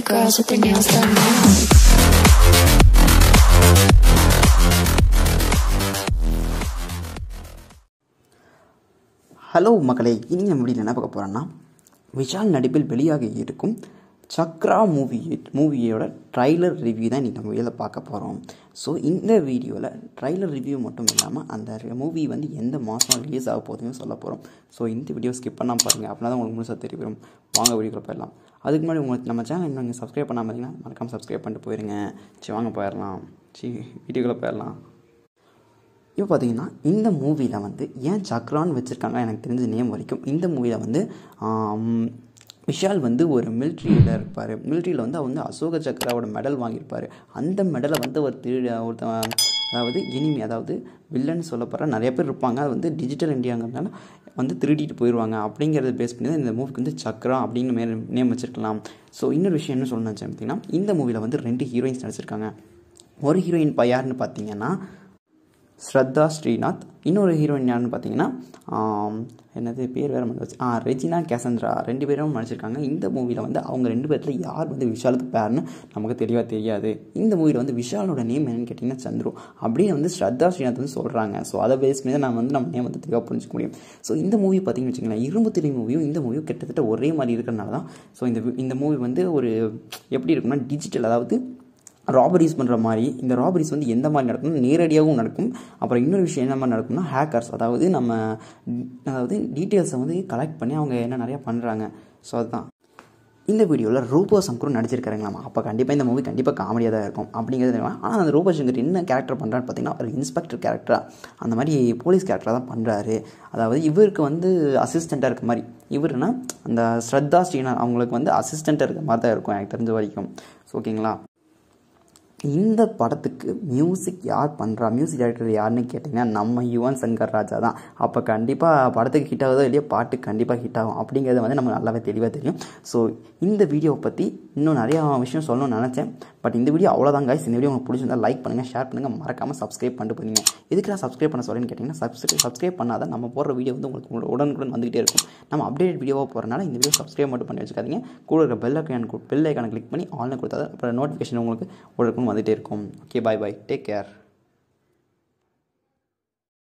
girls with their nails done now. Hello மக்களே இனி நம்ம வீடியோவில் என்ன பார்க்க போகிறோன்னா விஷால் நடிப்பில் வெளியாக இருக்கும் சக்ரா மூவி மூவியோட ட்ரைலர் ரிவ்யூ தான் இன்றைக்கி நம்ம வீடியோவில் பார்க்க போகிறோம் ஸோ இந்த வீடியோவில் ட்ரைலர் ரிவ்யூ மட்டும் இல்லாமல் அந்த மூவி வந்து எந்த மாதம் ரிலீஸ் ஆக போகுதுன்னு சொல்ல போகிறோம் ஸோ இந்த வீடியோ ஸ்கிப் பண்ணாமல் பாருங்கள் அப்படின்னா தான் உங்களுக்கு முழுசாக தெரிய வரும் வாங்க வீடியோக்குள்ள போயிடலாம் அதுக்கு முன்னாடி உங்களுக்கு நம்ம சேனல் இன்னும் நீங்கள் சப்ஸ்கிரைப் பண்ணாமல் இருந்தீங்கன்னா மறக்காமல் சப்ஸ்கிரைப் பண்ணிட்டு போயிருங்க சரி வாங்க போயிடலாம் சரி வீடியோக்குள்ளே போயிடலாம் இப்போ பார்த்தீங்கன்னா இந்த மூவியில் வந்து ஏன் சக்ரான்னு வச்சுருக்காங்க எனக்கு தெரிஞ்ச நேம் வரைக்கும் இந்த மூவியில் வந்து ஆம், விஷால் வந்து ஒரு மிலிட்ரியில் இருப்பார் மிலிட்ரியில் வந்து அவர் வந்து அசோக சக்ராவோட மெடல் வாங்கியிருப்பார் அந்த மெடலை வந்து ஒரு திருட ஒருத்தன் அதாவது எனிமி அதாவது வில்லன் சொல்லப்படுற நிறைய பேர் இருப்பாங்க அது வந்து டிஜிட்டல் இந்தியாங்கிறதுனால வந்து திருடிட்டு போயிடுவாங்க அப்படிங்கிறத பேஸ் பண்ணி தான் இந்த மூவிக்கு வந்து சக்ரா அப்படின்னு மே நேம் வச்சிருக்கலாம் ஸோ இன்னொரு விஷயம் என்ன சொல்லணும்னு நினச்சேன் பார்த்தீங்கன்னா இந்த மூவியில் வந்து ரெண்டு ஹீரோயின்ஸ் நடிச்சிருக்காங்க ஒரு ஹீரோயின் இப்போ யாருன்னு பார்த்தீங்கன்னா ஸ்ரத்தா ஸ்ரீநாத் இன்னொரு ஹீரோயின் யாருன்னு பார்த்தீங்கன்னா ஆம், என்னது பேர் வேறு மறந்து ஆ ரெஜினா கேசந்திரா ரெண்டு பேரும் நடிச்சிருக்காங்க இந்த மூவியில் வந்து அவங்க ரெண்டு பேர்த்தில் யார் வந்து விஷாலுக்கு பேர்னு நமக்கு தெளிவாக தெரியாது இந்த மூவியில் வந்து விஷாலோட நேம் என்னன்னு கேட்டிங்கன்னா சந்துரு அப்படின்னு வந்து ஸ்ரத்தா ஸ்ரீநாத் வந்து சொல்கிறாங்க ஸோ அதை பேஸ் பண்ணி தான் நம்ம வந்து நம்ம நேம் வந்து தெளிவாக புரிஞ்சுக்க முடியும் ஸோ இந்த மூவி பார்த்தீங்கன்னு வச்சுங்களேன் இரும்பு திரை மூவியும் இந்த மூவியும் கிட்டத்தட்ட ஒரே மாதிரி இருக்கிறனால தான் ஸோ இந்த இந்த மூவி வந்து ஒரு எப்படி இருக்கும்னா டிஜிட்டல் அதாவது ராபரிஸ் பண்ணுற மாதிரி இந்த ராபரிஸ் வந்து எந்த மாதிரி நடக்கும் நேரடியாகவும் நடக்கும் அப்புறம் இன்னொரு விஷயம் என்ன மாதிரி நடக்கும்னா ஹேக்கர்ஸ் அதாவது நம்ம அதாவது டீட்டெயில்ஸை வந்து கலெக்ட் பண்ணி அவங்க என்ன நிறையா பண்ணுறாங்க ஸோ அதுதான் இந்த வீடியோவில் ரூபோ சங்கரும் நடிச்சிருக்காருங்களாமா அப்போ கண்டிப்பாக இந்த மூவி கண்டிப்பாக காமெடியாக தான் இருக்கும் அப்படிங்கிறது தெரியுமா ஆனால் அந்த ரூபோ சங்கர் என்ன கேரக்டர் பண்ணுறான்னு பார்த்தீங்கன்னா ஒரு இன்ஸ்பெக்டர் கேரக்டராக அந்த மாதிரி போலீஸ் கேரக்டராக தான் பண்ணுறாரு அதாவது இவருக்கு வந்து அசிஸ்டண்ட்டாக இருக்க மாதிரி இவருனா அந்த ஸ்ரத்தா ஸ்ரீநாத் அவங்களுக்கு வந்து அசிஸ்டண்ட்டாக இருக்க மாதிரி தான் இருக்கும் எனக்கு தெரிஞ்ச வரைக்கும் ஸோ ஓகேங்களா இந்த படத்துக்கு மியூசிக் யார் பண்ணுறா மியூசிக் டைரக்டர் யாருன்னு கேட்டிங்கன்னா நம்ம யுவன் சங்கர் ராஜா தான் அப்போ கண்டிப்பாக படத்துக்கு ஹிட் ஆகுதோ இல்லையோ பாட்டு கண்டிப்பாக ஹிட் ஆகும் அப்படிங்கிறது வந்து நமக்கு நல்லாவே தெளிவாக தெரியும் ஸோ இந்த வீடியோவை பற்றி இன்னும் நிறையா விஷயம் சொல்லணும்னு நினச்சேன் பட் இந்த வீடியோ அவ்வளோதான் guys இந்த வீடியோ உங்களுக்கு பிடிச்சிருந்தா லைக் பண்ணுங்கள் ஷேர் பண்ணுங்கள் மறக்காமல் சப்ஸ்கிரைப் பண்ணிட்டு போனீங்க எதுக்கு நான் சப்ஸ்கிரைப் பண்ண சொல்லேன்னு கேட்டிங்கன்னா சப்ஸ்கிரைப் சப்ஸ்கிரைப் பண்ணாதான் நம்ம போடுற வீடியோ வந்து உங்களுக்கு உடனுக்குடன் வந்துகிட்டே இருக்கும் நம்ம அப்டேட் வீடியோவாக போகிறனால இந்த வீடியோ சப்ஸ்கிரைப் மட்டும் பண்ணி வச்சுக்காதீங்க கூட இருக்கிற பெல் ஐக்கான் பெல் ஐக்கானை கிளிக் பண்ணி ஆன்லைன் கொடுத்தா அப்புறம் நோட்டிஃபிகேஷன் உங்களுக்கு உடனுக்குடன் வந்துகிட்டே இருக்கும் okay bye bye take care